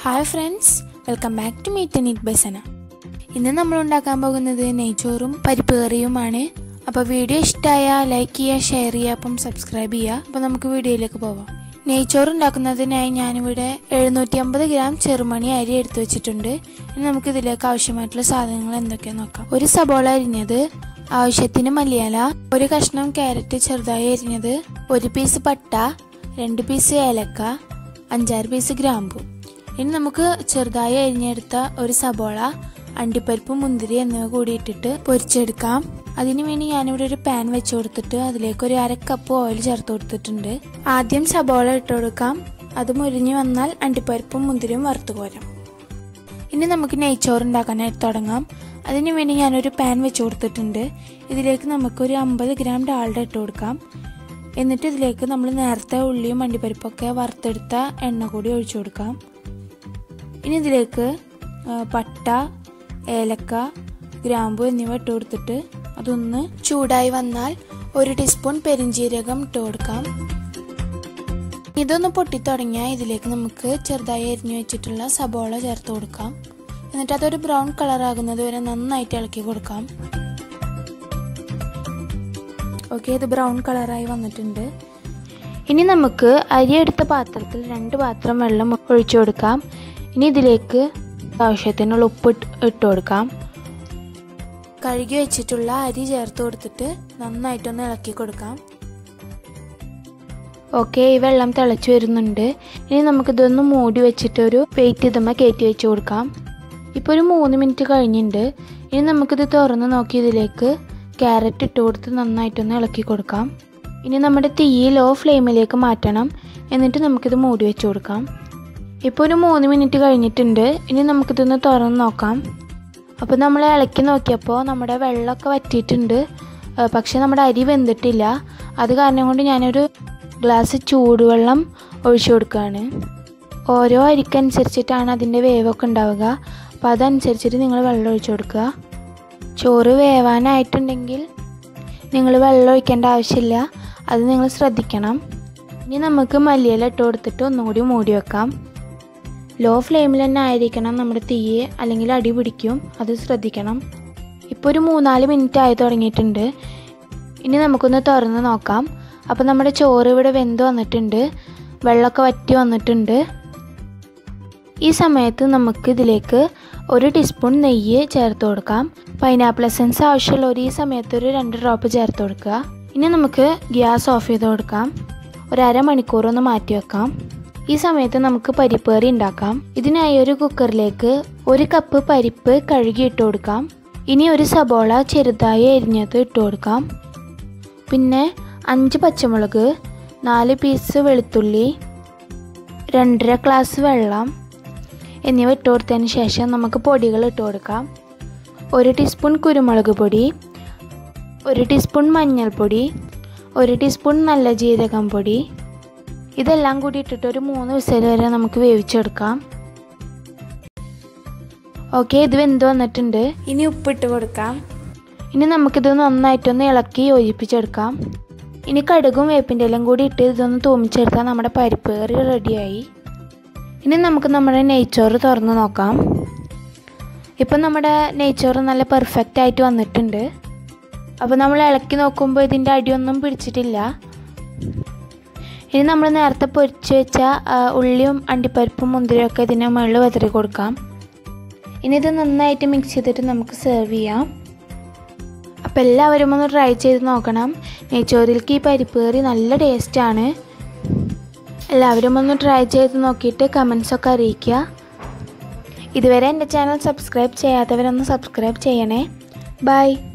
hi friends welcome back to മീറ്റ് നീറ്റ് ബസന ഇന്ന് നമ്മൾ ഉണ്ടാക്കാൻ പോകുന്നത് നെയ്ച്ചോറും പരിപ്പ് കറിയുമാണ് അപ്പോൾ വീഡിയോ ഇഷ്ടമായ ലൈക്ക് ചെയ്യുക ഷെയർ ചെയ്യുക അപ്പം സബ്സ്ക്രൈബ് ചെയ്യുക അപ്പോൾ നമുക്ക് വീഡിയോയിലേക്ക് പോവാം നെയ്ച്ചോറ് ഉണ്ടാക്കുന്നതിനായി ഞാനിവിടെ എഴുന്നൂറ്റി അമ്പത് ഗ്രാം ചെറുമണി അരി എടുത്തു വെച്ചിട്ടുണ്ട് ഇനി നമുക്ക് ഇതിലേക്ക് ആവശ്യമായിട്ടുള്ള സാധനങ്ങൾ എന്തൊക്കെയാണെന്ന് നോക്കാം ഒരു സബോള അരിഞ്ഞത് ആവശ്യത്തിന് മല്ലിയില ഒരു കഷ്ണം ക്യാരറ്റ് ചെറുതായി അരിഞ്ഞത് ഒരു പീസ് പട്ട രണ്ട് പീസ് ഏലക്ക അഞ്ചാറ് പീസ് ഗ്രാമ്പു ഇനി നമുക്ക് ചെറുതായി അരിഞ്ഞെടുത്ത ഒരു സബോള അണ്ടിപ്പരിപ്പ് മുന്തിരി എന്നിവ കൂടി ഇട്ടിട്ട് പൊരിച്ചെടുക്കാം അതിനു വേണ്ടി ഞാനിവിടെ ഒരു പാൻ വെച്ച് കൊടുത്തിട്ട് അതിലേക്ക് ഒരു അര കപ്പ് ഓയിൽ ചേർത്ത് കൊടുത്തിട്ടുണ്ട് ആദ്യം സബോള ഇട്ട് കൊടുക്കാം അത് മുരിഞ്ഞു വന്നാൽ അണ്ടിപ്പരിപ്പും മുന്തിരിയും വറുത്ത് കോരാം ഇനി നമുക്ക് നെയ്ച്ചോറ് ഉണ്ടാക്കാനായിട്ട് തുടങ്ങാം അതിനു വേണ്ടി ഞാനൊരു പാൻ വെച്ച് കൊടുത്തിട്ടുണ്ട് ഇതിലേക്ക് നമുക്കൊരു അമ്പത് ഗ്രാം ഡാൾഡ ഇട്ട് കൊടുക്കാം എന്നിട്ട് ഇതിലേക്ക് നമ്മൾ നേരത്തെ ഉള്ളിയും അണ്ടിപ്പരിപ്പൊക്കെ വറുത്തെടുത്ത എണ്ണ കൂടി ഒഴിച്ചു കൊടുക്കാം ഇനി ഇതിലേക്ക് ആ, പട്ട ഏലക്ക ഗ്രാമ്പു എന്നിവ ഇട്ട് കൊടുത്തിട്ട് അതൊന്ന് ചൂടായി വന്നാൽ ഒരു ടീസ്പൂൺ പെരിഞ്ജീരകം ഇട്ട് കൊടുക്കാം ഇതൊന്ന് പൊട്ടിത്തുടങ്ങിയാൽ ഇതിലേക്ക് നമുക്ക് ചെറുതായി അരിഞ്ഞു വെച്ചിട്ടുള്ള സബോള ചേർത്ത് കൊടുക്കാം എന്നിട്ട് അതൊരു ബ്രൗൺ കളർ ആകുന്നത് വരെ നന്നായിട്ട് ഇളക്കി കൊടുക്കാം ഓക്കെ ഇത് ബ്രൗൺ കളറായി വന്നിട്ടുണ്ട് ഇനി നമുക്ക് അരിയെടുത്ത പാത്രത്തിൽ രണ്ട് പാത്രം വെള്ളം ഒഴിച്ചു കൊടുക്കാം ഇനി ഇതിലേക്ക് ആവശ്യത്തിനുള്ള ഉപ്പ് ഇട്ട് ഇട്ട് കൊടുക്കാം കഴുകി വെച്ചിട്ടുള്ള അരി ചേർത്ത് കൊടുത്തിട്ട് നന്നായിട്ടൊന്ന് ഇളക്കി കൊടുക്കാം ഓക്കെ ഈ വെള്ളം തിളച്ച് വരുന്നുണ്ട് ഇനി നമുക്കിതൊന്ന് മൂടി വെച്ചിട്ട് ഒരു വെയിറ്റ് ഇതുമ്മ കയറ്റി വെച്ച് കൊടുക്കാം ഇപ്പോൾ ഒരു മൂന്ന് മിനിറ്റ് കഴിഞ്ഞിട്ടുണ്ട് ഇനി നമുക്കിത് തുറന്ന് നോക്കി ഇതിലേക്ക് ക്യാരറ്റ് ഇട്ട് കൊടുത്ത് നന്നായിട്ടൊന്ന് ഇളക്കി കൊടുക്കാം ഇനി നമ്മുടെ തീ ലോ ഫ്ലെയിമിലേക്ക് മാറ്റണം എന്നിട്ട് നമുക്കിത് മൂടി വെച്ച് കൊടുക്കാം ഇപ്പോൾ ഒരു മൂന്ന് മിനിറ്റ് കഴിഞ്ഞിട്ടുണ്ട് ഇനി നമുക്കിതൊന്ന് തുറന്ന് നോക്കാം അപ്പോൾ നമ്മൾ ഇളക്കി നോക്കിയപ്പോൾ നമ്മുടെ വെള്ളമൊക്കെ വറ്റിയിട്ടുണ്ട് ആ, പക്ഷേ നമ്മുടെ അരി വെന്തിട്ടില്ല അത് കാരണം കൊണ്ട് ഞാനൊരു ഗ്ലാസ് ചൂടുവെള്ളം ഒഴിച്ചു കൊടുക്കുകയാണ് ഓരോ അരിക്കനുസരിച്ചിട്ടാണ് അതിൻ്റെ വേവൊക്കെ ഉണ്ടാവുക അപ്പോൾ അതനുസരിച്ചിട്ട് നിങ്ങൾ വെള്ളം ഒഴിച്ചു കൊടുക്കുക ചോറ് വേവാനായിട്ടുണ്ടെങ്കിൽ നിങ്ങൾ വെള്ളം ഒഴിക്കേണ്ട ആവശ്യമില്ല അത് നിങ്ങൾ ശ്രദ്ധിക്കണം ഇനി നമുക്ക് മല്ലിയില ഇട്ട് കൊടുത്തിട്ട് ഒന്നുകൂടി മൂടി വെക്കാം ലോ ഫ്ലെയിമിൽ തന്നെ ആയിരിക്കണം നമ്മുടെ തീ അല്ലെങ്കിൽ അടി പിടിക്കും അത് ശ്രദ്ധിക്കണം ഇപ്പോൾ ഒരു മൂന്നാല് മിനിറ്റ് ആയി തുടങ്ങിയിട്ടുണ്ട് ഇനി നമുക്കൊന്ന് തുറന്ന് നോക്കാം അപ്പോൾ നമ്മുടെ ചോറ് ഇവിടെ വെന്ത് വന്നിട്ടുണ്ട് വെള്ളമൊക്കെ വറ്റി വന്നിട്ടുണ്ട് ഈ സമയത്ത് നമുക്ക് ഇതിലേക്ക് ഒരു ടീസ്പൂൺ നെയ്യ് ചേർത്ത് കൊടുക്കാം പൈനാപ്പിൾ എസൻസ് ആവശ്യമുള്ളവർ ഈ സമയത്ത് ഒരു രണ്ട് ഡ്രോപ്പ് ചേർത്ത് കൊടുക്കുക ഇനി നമുക്ക് ഗ്യാസ് ഓഫ് ചെയ്ത് കൊടുക്കാം ഒരു അരമണിക്കൂർ ഒന്ന് മാറ്റി വെക്കാം ഈ സമയത്ത് നമുക്ക് പരിപ്പ് കറി ഉണ്ടാക്കാം ഇതിനായി ഒരു കുക്കറിലേക്ക് ഒരു കപ്പ് പരിപ്പ് കഴുകി ഇട്ട് കൊടുക്കാം ഇനി ഒരു സബോള ചെറുതായി അരിഞ്ഞത് ഇട്ട് കൊടുക്കാം പിന്നെ അഞ്ച് പച്ചമുളക് നാല് പീസ് വെളുത്തുള്ളി രണ്ടര ഗ്ലാസ് വെള്ളം എന്നിവ ഇട്ട് കൊടുത്തതിന് ശേഷം നമുക്ക് പൊടികൾ ഇട്ട് കൊടുക്കാം ഒരു ടീസ്പൂൺ കുരുമുളക് പൊടി ഒരു ടീസ്പൂൺ മഞ്ഞൾപ്പൊടി ഒരു ടീസ്പൂൺ നല്ല ജീരകം പൊടി ഇതെല്ലാം കൂടി ഇട്ടിട്ട് ഒരു മൂന്ന് വിസൽ വരെ നമുക്ക് വേവിച്ചെടുക്കാം ഓക്കെ ഇത് വെന്ത് വന്നിട്ടുണ്ട് ഇനി ഉപ്പിട്ട് കൊടുക്കാം ഇനി നമുക്കിത് നന്നായിട്ടൊന്ന് ഇളക്കി യോജിപ്പിച്ചെടുക്കാം ഇനി കടുകും വേപ്പിൻ്റെ എല്ലാം കൂടി ഇട്ട് ഇതൊന്ന് തൂമിച്ചെടുത്താൽ നമ്മുടെ പരിപ്പ് കറി റെഡിയായി ഇനി നമുക്ക് നമ്മുടെ നെയ്ച്ചോറ് തുറന്ന് നോക്കാം ഇപ്പം നമ്മുടെ നെയ്ച്ചോറ് നല്ല പെർഫെക്റ്റ് ആയിട്ട് വന്നിട്ടുണ്ട് അപ്പോൾ നമ്മൾ ഇളക്കി നോക്കുമ്പോൾ ഇതിൻ്റെ അടിയൊന്നും പിടിച്ചിട്ടില്ല ഇനി നമ്മൾ നേരത്തെ പൊരിച്ച് വെച്ച ആ, ഉള്ളിയും അണ്ടിപ്പരിപ്പും മുന്തിരിയും ഒക്കെ ഇതിന് മുകളിൽ വെതറി കൊടുക്കാം ഇനി ഇത് നന്നായിട്ട് മിക്സ് ചെയ്തിട്ട് നമുക്ക് സെർവ് ചെയ്യാം അപ്പോൾ എല്ലാവരും ഒന്ന് ട്രൈ ചെയ്ത് നോക്കണം നെയ്ച്ചോറിലേക്ക് ഈ പരിപ്പ് കറി നല്ല ടേസ്റ്റാണ് എല്ലാവരും ഒന്ന് ട്രൈ ചെയ്ത് നോക്കിയിട്ട് കമൻസ് ഒക്കെ അറിയിക്കുക ഇതുവരെ എൻ്റെ ചാനൽ സബ്സ്ക്രൈബ് ചെയ്യാത്തവരൊന്ന് സബ്സ്ക്രൈബ് ചെയ്യണേ ബൈ